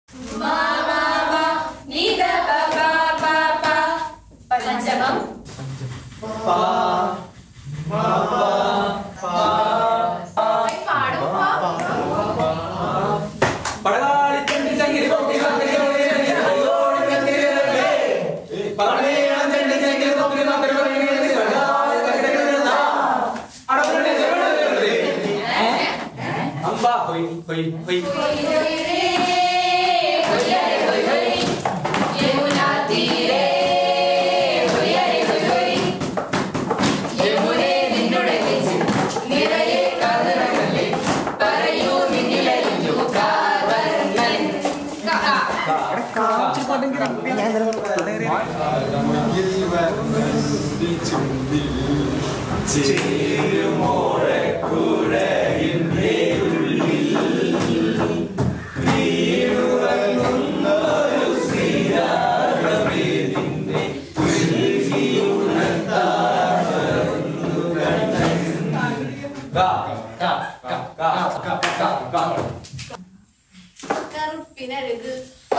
പഞ്ചമം കറുപ്പിനഴക്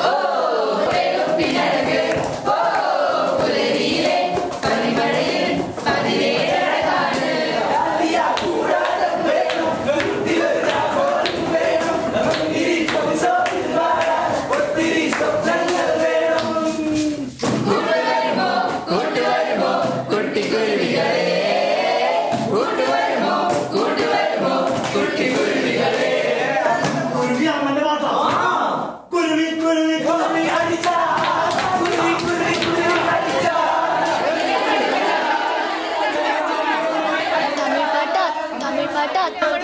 തമിഴ് പാട്ടാ തമിഴ് പാട്ടാ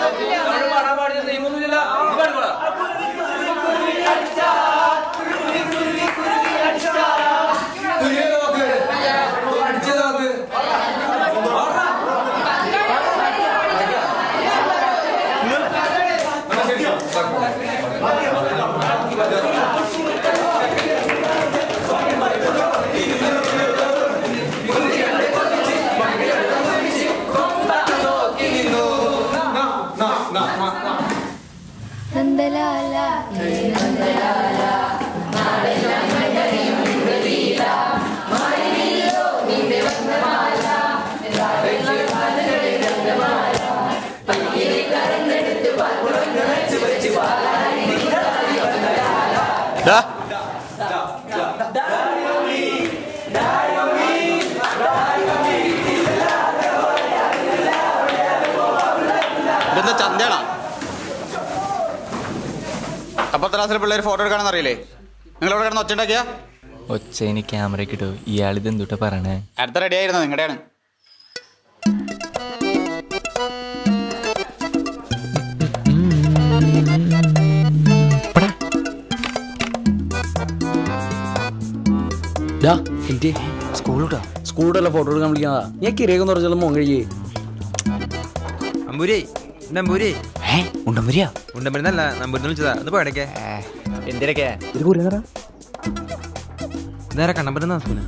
നന്ദലാല ഇതെന്താ ചന്തയാണോ അപ്പുറത്തെ ക്ലാസ്സിലെ പിള്ളേർ ഫോട്ടോ എടുക്കാണെന്ന് അറിയില്ലേ നിങ്ങൾ എവിടെ കിടന്ന് ഒച്ചുണ്ടാക്കിയ ഒച്ചയിന് ക്യാമറയ്ക്ക് ഇട്ടു ഇയാൾ ഇത് എന്തുട്ടാ പറയണേ അടുത്ത റെഡി ആയിരുന്നു നിങ്ങളുടെയാണ് സ്കൂളിട്ടാ സ്കൂളിലല്ല ഫോട്ടോ എടുക്കാൻ വിളിക്കുന്നതാ ഞാൻ കിരയൊക്കെ കുറച്ചാലും മോൻ കഴിയേ അമ്പൂരി നമ്പൂരി ഏ ഉണ്ടമ്പരിയാ ഉണ്ടമ്പരുന്നല്ല നമ്പൂരിന്ന് വിളിച്ചതാ ഒന്ന് പോയടക്കെ എന്തിനൊക്കെ നേരെ കണ്ണമ്പരുന്ന ഹസ്ബൻഡ്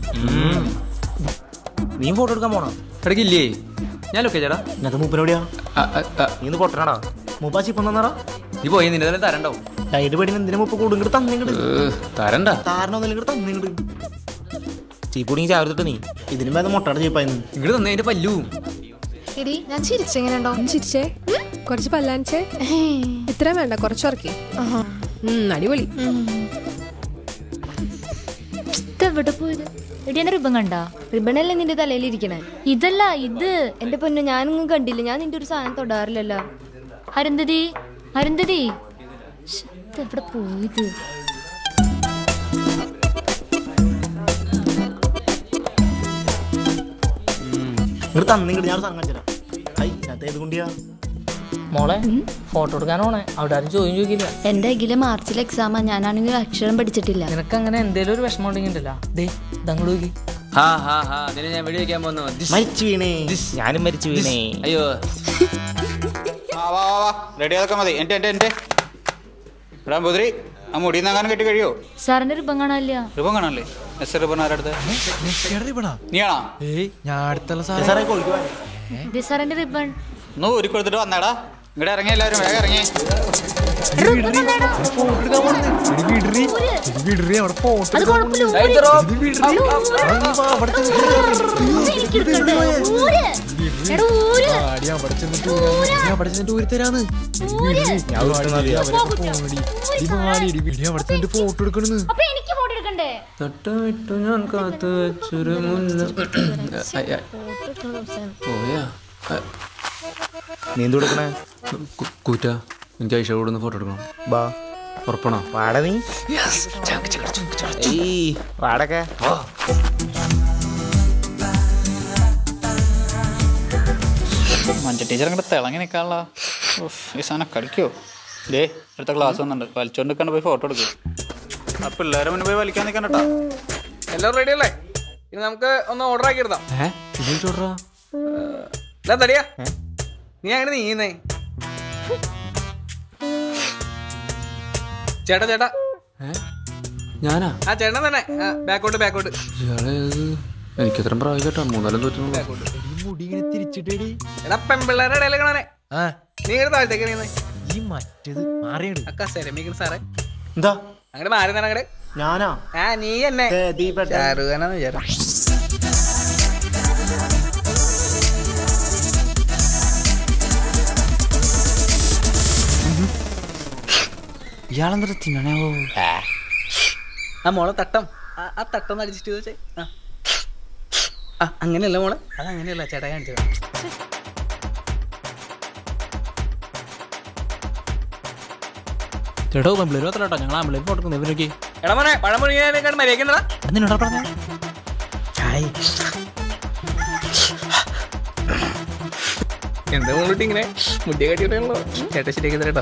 നീ ഫോട്ടോ എടുക്കാൻ പോണോ ഇടയ്ക്കില്ലേ ഞാൻ ലൊക്കെ ചേട്ടാ ഇന്നത്തെ മൂപ്പനോടിയാ നീ ഒന്ന് പൊട്ടനാടാ മൂപ്പാച്ചി ഇപ്പൊ തന്നാറാ നീ പോയി നിന്റെ തന്നെ തരണ്ടാവും ലൈറ്റ് പേടി എന്തിനാ മൂപ്പ് കൂടുങ്ങട്ട് തന്നിങ്ങട് തരണ്ട താരണൊന്നും തന്നിങ്ങട് ചീപ്പുടിങ് ചാവരുത്തിട്ട് നീ ഇതിനും വേദം മുട്ടയുടെ ചീപ്പായിരുന്നു ഇങ്ങോട്ട് തന്നെ അതിന്റെ പല്ലു എടി ഞാൻ ചിരിച്ചെങ്ങനെയുണ്ടോ ചിരിച്ചേ കുറച്ച് പല്ലാനിച്ചേ ഇത്ര വേണ്ട കുറച്ചുറക്കി അടിപൊളി എവിടെ പോയത് എടി എന്റെ റിബൺ കണ്ടാ റിബണല്ലേ നിന്റെ തലയിൽ ഇരിക്കണേ ഇതല്ല ഇത് എന്റെ പൊന്നു ഞാനൊന്നും കണ്ടില്ല ഞാൻ നിന്റെ ഒരു സാധനം തൊടാറില്ലല്ലോ അരുന്ധതി അരുന്ധതി ശ്ശ്, ഇതെവിടെ പോയത് ഇങ്ങോട്ട് തന്നിങ്ങട് ഞാൻ സാധനം കാണിച്ചു ഐ അത് ഏത് കൊണ്ടിയാ മോളെ ഫോട്ടോ എടുക്കാനോണേ അവിടെ ആരും ചോദ്യം ചോദിക്കില്ല എന്റെ അഖില മാർച്ചിൽ എക്സാമാ ഞാനാണെങ്കിൽ അക്ഷരം പഠിച്ചിട്ടില്ല നിനക്ക് അങ്ങനെ എന്തേലും ഒരു വിഷമം ഉണ്ടെങ്കിൽ ഉണ്ടല്ലോ ദേ ഇതങ്ങോട്ട് നോക്കി ഹാ ഹാ ഹാ നിന്നെ ഞാൻ വെടി വെക്കാൻ പോന്നു ദിസ്. മരിച്ചു വീണേ ഞാനും മരിച്ചു വീണേ അയ്യോ വാ വാ വാ വാ റെഡി അതൊക്കെ മതി എൻ്റെ എൻ്റെ എൻ്റെ എടാ ബുദ്രി ആ മുടി നങ്ങാനും കെട്ടി കഴിയോ സാറിന്റെ റിബൺ കാണാനില്ല രൂപം കാണാനല്ലേ എസ് രൂപം ആരടുത്ത് നീയാണോ ഏയ് ഞാൻ അടുത്തുള്ള സാറേ കോഴിക്ക് ഇത് സാറിന്റെ റിബൺ ഒന്ന് ഊരി കൊടുത്തിട്ട് വന്നേടാ ഇങ്ങടെ ഇറങ്ങി എല്ലാവരും വേഗം ഇറങ്ങി അത് കുഴപ്പമില്ല ഊര്. എടാ, ഊര്. ഊരി തരാന്ന് ഫോട്ടോ എടുക്കണെന്ന് അപ്പൊ എനിക്ക് ഫോട്ടോ എടുക്കണ്ടേ തട്ടമിട്ടു ഞാൻ കാത്തു വെച്ചൊരു മുല്ല അയ്യ, പോയാ അ, നീ എന്ത് കൊടുക്കണേ കു- കൂറ്റ എനിക്ക് ഐഷോട് ഒന്ന് ഫോട്ടോ എടുക്കണം ബാ ഉറപ്പണോ വാട നീ ഏയ് വാടക മഞ്ച ടീച്ചർ അങ്ങോട്ട് തിളങ്ങി നിൽക്കാനുള്ള ഈ സാധനം കടിക്കോ ഡേ അടുത്ത ക്ലാസ് വന്നിട്ടുണ്ട് വലിച്ചോണ്ട് നിൽക്കാണ്ട് പോയി ഫോട്ടോ എടുക്കും ആ പിള്ളേരെ മുന്നിൽ പോയി വലിക്കാൻ നിൽക്കണ്ട കേട്ടോ എല്ലാവരും റെഡി അല്ലേ ഇനി നമുക്ക് ഒന്ന് ഓർഡർ ആക്കി എടുത്താം ഏ ഇത് ചോട്ടാ ഇതാ തടിയാ നീ അങ്ങനെ നീങ്ങുന്നേ ചേട്ടാ ചേട്ടാ ഏ ഞാനാ ആ ചേട്ടൻ തന്നെ ബാക്കോട്ട് ബാക്കോട്ട് ഇയാളെ എനിക്ക് അത്രയും പ്രായം കേട്ടോ മൂന്നാലും തോറ്റുന്നു മുടി ഇങ്ങനെ തിരിച്ചിട്ടേടി എടാ പെൺപിള്ളേരുടെ ഇടയിൽ കാണാനേ ആ നീ ഇങ്ങനെ താഴത്തേക്ക് നീ ഈ മറ്റേത് മാറിയാണ് അക്ക സെരമിക്കുന്ന സാറേ എന്താ അങ്ങനെ മാറി തന്നെ അങ്ങടെ ഞാനാ ആ നീ എന്നെ ഏ, ദീപേട്ടൻ. ഷാറുഖാനാന്ന് വിചാരം ഇയാളെന്താ തിന്നണോ ആ മോളെ തട്ടം ആ- ആ തട്ടം അടിച്ചിട്ട് വെച്ചേ ആ ആ അങ്ങനെയല്ല മോളെ അത് അങ്ങനെയല്ല ചേട്ടാ കാണിച്ചു ചേട്ടോ പെമ്പിളേര് മാത്രമല്ല കേട്ടോ ഞങ്ങൾ ആമ്പിളേര് ഫോട്ടോ എടുക്കുന്നത് ഇവരൊക്കെ എടാ മോനെ പഴം മുഴുകിയതിനെക്കാട്ട് മര്യാദ നിന്നോടാ പറഞ്ഞേ എന്താ മോളിട്ട് ഇങ്ങനെ മുടിയെ കട്ടിയിട്ടുള്ളോ ചേട്ടാ ശരിയാക്കി തരട്ടോ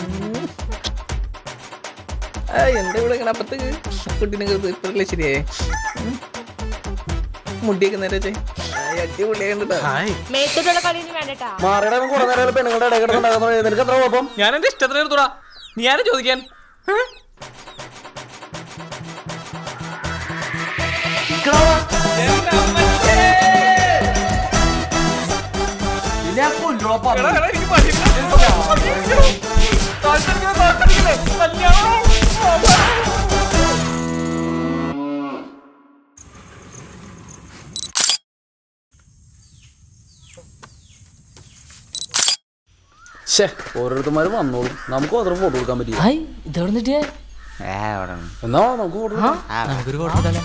ആ എന്താ ഇവിടെ ഇങ്ങനെ അപ്പത്ത് കുട്ടീനെ ഇപ്പഴല്ലേ ശരിയായേ ഉം. മുടിയൊക്കെ നേരെ വെച്ചേ അടിപൊളിയായി കണ്ടിട്ടോ മേത്തോട്ടുള്ള കളി ഇനി വേണ്ടട്ടാ ഞാൻ എന്റെ ഇഷ്ടത്തിന് എടുത്തോടാ നീ ആരും ചോദിക്കാൻ ഓരോരുത്തന്മാരും വന്നോളും നമുക്ക് മാത്രം ഫോട്ടോ കൊടുക്കാൻ പറ്റില്ല ഹായ് ഇതെവിടെ നിന്നിട്ടേ എന്നാ നമുക്ക് ഫോട്ടോ നമുക്കൊരു ഫോട്ടോ എടുത്താലേ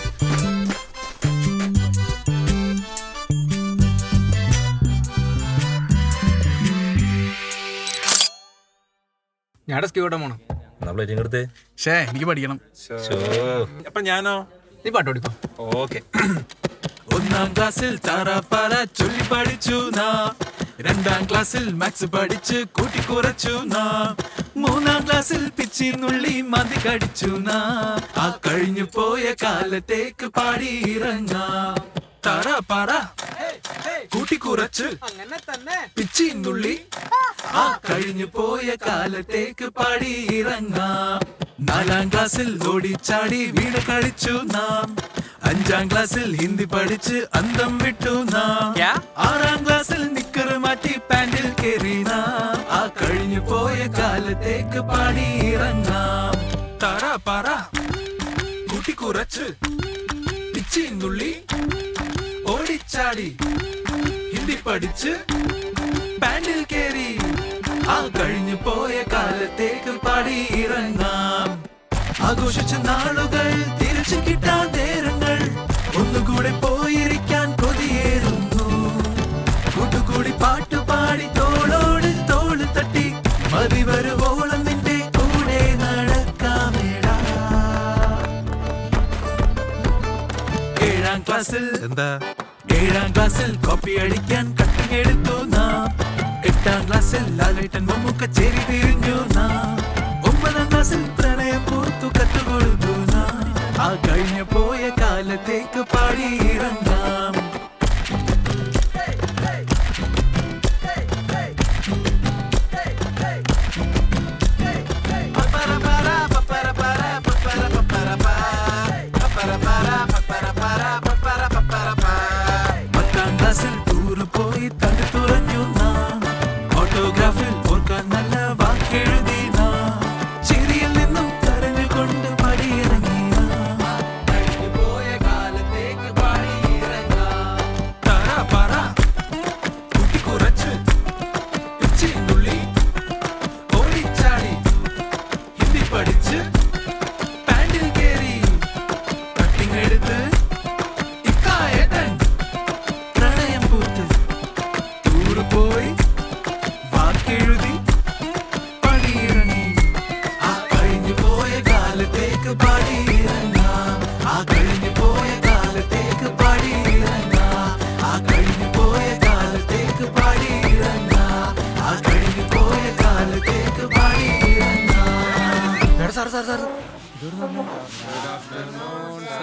ഞാൻ സ്ക്യൂട്ടം പോണം ഷേ എനിക്ക് പഠിക്കണം അപ്പൊ ഞാനോ നീ പാട്ട് പഠിപ്പോ ഓക്കെ ഒന്നാം ക്ലാസ്സിൽ താറാപ്പാറ ചൊല്ലി പഠിച്ചു നാം രണ്ടാം ക്ലാസ്സിൽ മാത്സ് പഠിച്ച് കൂട്ടി കുറച്ചു നാം മൂന്നാം ക്ലാസ്സിൽ പിച്ചി നുള്ളി മതി കടിച്ചു നാം ആ കഴിഞ്ഞു പോയ കാലത്തേക്ക് പാടി ഇറങ്ങാം താറാപ്പാറ കൂട്ടി കുറച്ച് പിച്ചി നുള്ളി ആ കഴിഞ്ഞു പോയ കാലത്തേക്ക് പാടി ഇറങ്ങാം നാലാം ക്ലാസ്സിൽ ഓടിച്ചാടി വീട് കളിച്ചു നാം അഞ്ചാം ക്ലാസ്സിൽ ഹിന്ദി പഠിച്ച് അന്തം വിട്ടു നാം ആറാം ക്ലാസ്സിൽ നിക്കർ മാറ്റി പാൻറിൽ കയറി നാം ആ കഴിഞ്ഞു പോയ കാലത്തേക്ക് പാടി ഇറങ്ങാം തറ പറ കൂട്ടി കുറച്ച് പിച്ചി നുള്ളി ഓടിച്ചാടി ഹിന്ദി പഠിച്ച് പാൻറിൽ കേറി ആ കഴിഞ്ഞു പോയ കാലത്തേക്ക് പാടി ഇറങ്ങാം ആഘോഷിച്ച നാളുകൾ തിരിച്ചു കിട്ടാൻ നേരങ്ങൾ ഒന്നുകൂടെ പോയിരിക്കാൻ കൊതിയേറുന്നു കൂട്ടുകൂടി പാട്ടുപാടി തോളോട് തോള് തട്ടി മതി വരുവോളം നിന്റെ കൂടെ നടക്കാമേടാ ഏഴാം ക്ലാസ്സിൽ എന്താ ഏഴാം ക്ലാസ്സിൽ കോപ്പി അടിക്കാൻ കട്ടിങ് എടുത്തു നാം എട്ടാം ക്ലാസ്സിൽ ലാലേട്ടൻ മമ്മൂക്ക ചേരി തിരിഞ്ഞു നാം ഒമ്പതാം ക്ലാസ്സിൽ പ്രണയം പൂർത്തു കത്തുകൊടുത്തു നാം ആ കഴിഞ്ഞു പോയ കാലത്തേക്ക് പാടി ഇറങ്ങാം പത്താം ക്ലാസ്സിൽ ടൂറ് പോയി തണ്ടു തുറഞ്ഞു നാം ഓട്ടോഗ്രാഫിൽ ഓർക്കാൻ നല്ല വാക്കെഴുതി നാം പാടിയിറങ്ങാം ആ കഴിഞ്ഞു പോയ കാലത്തേക്ക് പാടിയിറങ്ങാം ആ കഴിഞ്ഞു പോയ കാലത്തേക്ക് പാടിയിറങ്ങാം ആ കഴിഞ്ഞു പോയ കാലത്തേക്ക് പാടിയിറങ്ങാം സാർ സാർ സാർ